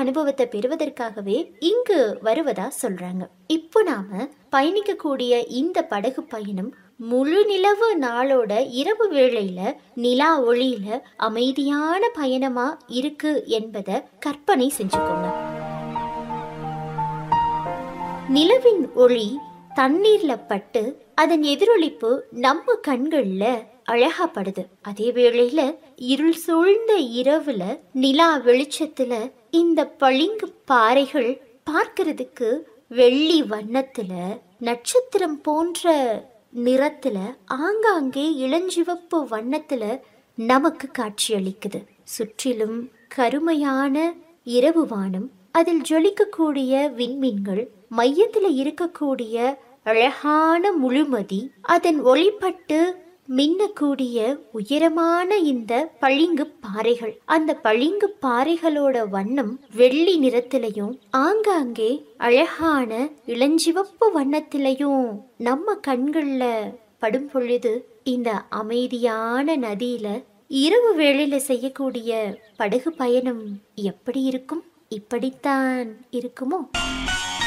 அனுபவத்தை பெறுவதற்காகவே இங்கு வருவதா சொல்றாங்க இப்போ நாம பயணிக்கக்கூடிய இந்த படகு பயணம் முழு நிலவு நாளோட இரவு வேளையில நிலா ஒளியில அமைதியான பயணமா இருக்கு என்பதை கற்பனை செஞ்சுக்கோங்க நிலவின் ஒளி தண்ணீர்ல பட்டு அதன் எதிரொலிப்பு நம்ம கண்கள்ல அழகா படுது அதே வேளையில இருள் சூழ்ந்த இரவுல நிலா வெளிச்சத்துல இந்த பளிங்கு பாறைகள் பார்க்கிறதுக்கு வெள்ளி வண்ணத்துல நட்சத்திரம் போன்ற நிறத்துல ஆங்காங்கே இளஞ்சிவப்பு வண்ணத்துல நமக்கு காட்சியளிக்குது சுற்றிலும் கருமையான இரவு வானம் அதில் ஜொலிக்கக்கூடிய விண்மீன்கள் மையத்துல இருக்கக்கூடிய அழகான முழுமதி அதன் ஒளிப்பட்டு மின்னக்கூடிய உயரமான இந்த பளிங்கு பாறைகள் அந்த பளிங்கு பாறைகளோட வண்ணம் வெள்ளி நிறத்திலையும் ஆங்காங்கே அழகான இளஞ்சிவப்பு வண்ணத்திலையும் நம்ம கண்கள்ல படும் பொழுது இந்த அமைதியான நதியில இரவு வேளையில செய்யக்கூடிய படகு பயணம் எப்படி இருக்கும் இப்படித்தான் இருக்குமோ